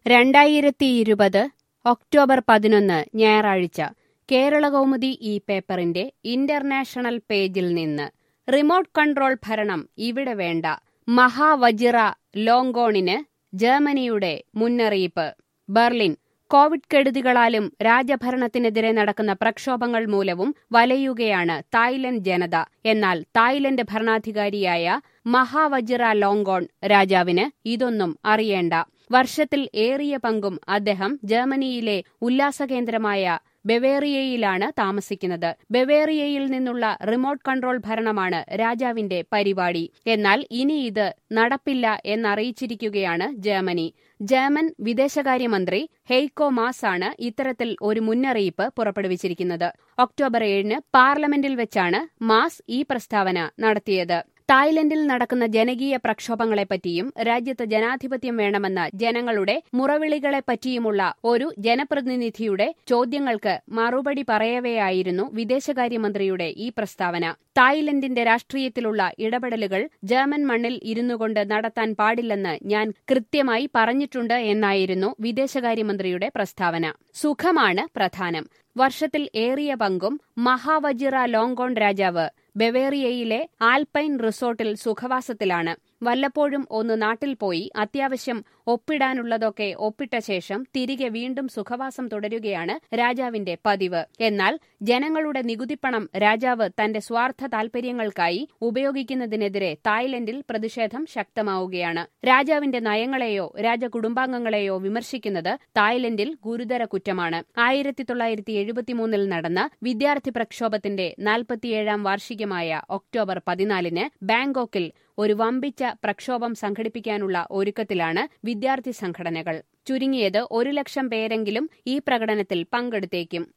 രണ്ടായിരത്തി ഇരുപത് ഒക്ടോബർ പതിനൊന്ന് ഞായറാഴ്ച കേരളകൗമുദി ഈ പേപ്പറിന്റെ ഇന്റർനാഷണൽ പേജിൽ നിന്ന് റിമോട്ട് കൺട്രോൾ ഭരണം ഇവിടെ വേണ്ട മഹാവജിറ ലോങ്കോണിന് ജർമ്മനിയുടെ മുന്നറിയിപ്പ് ബെർലിൻ കോവിഡ് കെടുതികളാലും രാജഭരണത്തിനെതിരെ നടക്കുന്ന പ്രക്ഷോഭങ്ങൾ മൂലവും വലയുകയാണ് തായ്ലൻഡ് ജനത എന്നാൽ തായ്ലൻഡ് ഭരണാധികാരിയായ മഹാവജിറ ലോങ്കോൺ രാജാവിന് ഇതൊന്നും അറിയേണ്ട വർഷത്തിൽ ഏറിയ പങ്കും അദ്ദേഹം ജർമ്മനിയിലെ ഉല്ലാസകേന്ദ്രമായ ബെവേറിയയിലാണ് താമസിക്കുന്നത് ബെവേറിയയിൽ നിന്നുള്ള റിമോട്ട് കൺട്രോൾ ഭരണമാണ് രാജാവിന്റെ പരിപാടി എന്നാൽ ഇനി ഇത് നടപ്പില്ല എന്നറിയിച്ചിരിക്കുകയാണ് ജർമ്മനി ജർമ്മൻ വിദേശകാര്യമന്ത്രി ഹെയ്ക്കോ മാസ് ആണ് ഇത്തരത്തിൽ ഒരു മുന്നറിയിപ്പ് പുറപ്പെടുവിച്ചിരിക്കുന്നത് ഒക്ടോബർ ഏഴിന് പാർലമെന്റിൽ വെച്ചാണ് മാസ് ഈ പ്രസ്താവന നടത്തിയത് തായ്ലൻഡിൽ നടക്കുന്ന ജനകീയ പ്രക്ഷോഭങ്ങളെപ്പറ്റിയും രാജ്യത്ത് ജനാധിപത്യം വേണമെന്ന ജനങ്ങളുടെ മുറവിളികളെപ്പറ്റിയുമുള്ള ഒരു ജനപ്രതിനിധിയുടെ ചോദ്യങ്ങൾക്ക് മറുപടി പറയവെയായിരുന്നു വിദേശകാര്യമന്ത്രിയുടെ ഈ പ്രസ്താവന തായ്ലൻഡിന്റെ രാഷ്ട്രീയത്തിലുള്ള ഇടപെടലുകൾ ജർമ്മൻ മണ്ണിൽ ഇരുന്നുകൊണ്ട് നടത്താൻ പാടില്ലെന്ന് ഞാൻ കൃത്യമായി പറഞ്ഞിട്ടുണ്ട് എന്നായിരുന്നു വിദേശകാര്യമന്ത്രിയുടെ പ്രസ്താവന സുഖമാണ് പ്രധാനം വർഷത്തിൽ ഏറിയ പങ്കും മഹാവജിറ ലോങ്കോൺ രാജാവ് ബെവേറിയയിലെ ആൽപൈൻ റിസോർട്ടിൽ സുഖവാസത്തിലാണ് വല്ലപ്പോഴും ഒന്ന് നാട്ടിൽ പോയി അത്യാവശ്യം ഒപ്പിടാനുള്ളതൊക്കെ ഒപ്പിട്ട ശേഷം തിരികെ വീണ്ടും സുഖവാസം തുടരുകയാണ് രാജാവിന്റെ പതിവ് എന്നാൽ ജനങ്ങളുടെ നികുതിപ്പണം രാജാവ് തന്റെ സ്വാർത്ഥ താൽപര്യങ്ങൾക്കായി ഉപയോഗിക്കുന്നതിനെതിരെ തായ്ലൻഡിൽ പ്രതിഷേധം ശക്തമാവുകയാണ് രാജാവിന്റെ നയങ്ങളെയോ രാജകുടുംബാംഗങ്ങളെയോ വിമർശിക്കുന്നത് തായ്ലൻഡിൽ ഗുരുതര കുറ്റമാണ് ആയിരത്തി തൊള്ളായിരത്തി എഴുപത്തിമൂന്നിൽ നടന്ന വിദ്യാർത്ഥി പ്രക്ഷോഭത്തിന്റെ നാൽപ്പത്തിയേഴാം വാർഷികമായ ഒക്ടോബർ പതിനാലിന് ബാങ്കോക്കിൽ ഒരു വമ്പിച്ച പ്രക്ഷോഭം സംഘടിപ്പിക്കാനുള്ള ഒരുക്കത്തിലാണ് വിദ്യാർത്ഥി സംഘടനകൾ ചുരുങ്ങിയത് ഒരു ലക്ഷം പേരെങ്കിലും ഈ പ്രകടനത്തിൽ പങ്കെടുത്തേക്കും